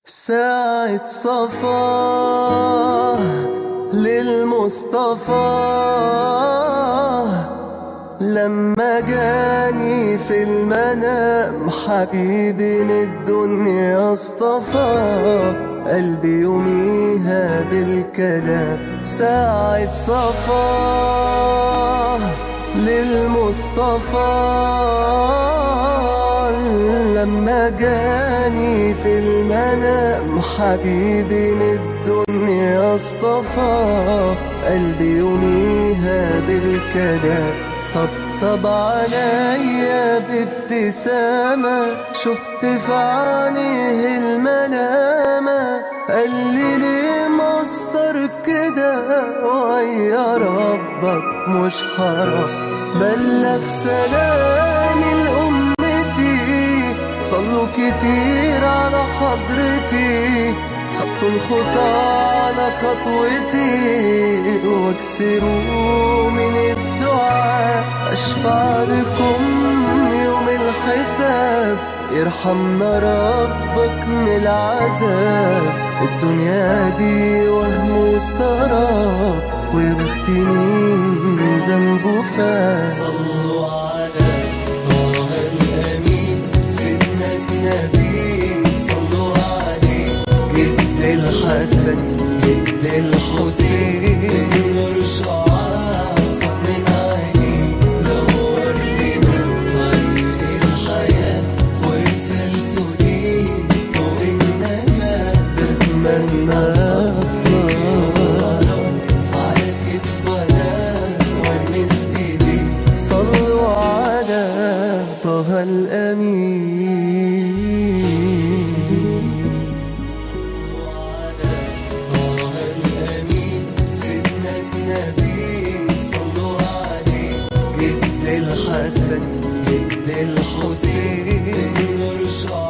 ساعة صفا للمصطفى لما جاني في المنام حبيبي من الدنيا اصطفى قلبي يوميها بالكلام ساعة صفا للمصطفى لما جاني في المنام حبيبي من الدنيا اصطفى قلبي يوميها بالكلام طبطب عليا بابتسامة شفت في عينيه الملامة قال لي ليه مقصر بكده ويا ربك مش حرام بلغ سلامي لأمتي صلوا كتير على حضرتي خطوا الخطى على خطوتي واكسروا من الدعاء اشفع لكم يوم الحساب يرحمنا ربك من العذاب الدنيا دي وهم وسراب وبختي مين من ذنبه فات صلوا على طه الامين سيدنا النبي صلوا عليه جد الحسن جد الحسين النور شعاع من عينيه نور لنا طريق الحياة ورسالته دي طوق النجاة بتمنى الصلاة على كتفنا والمس ايدي صلوا على طه الامين طه الأمين سيدنا النبي صلوا عليه جد الحسن جد الحسين النور شعاع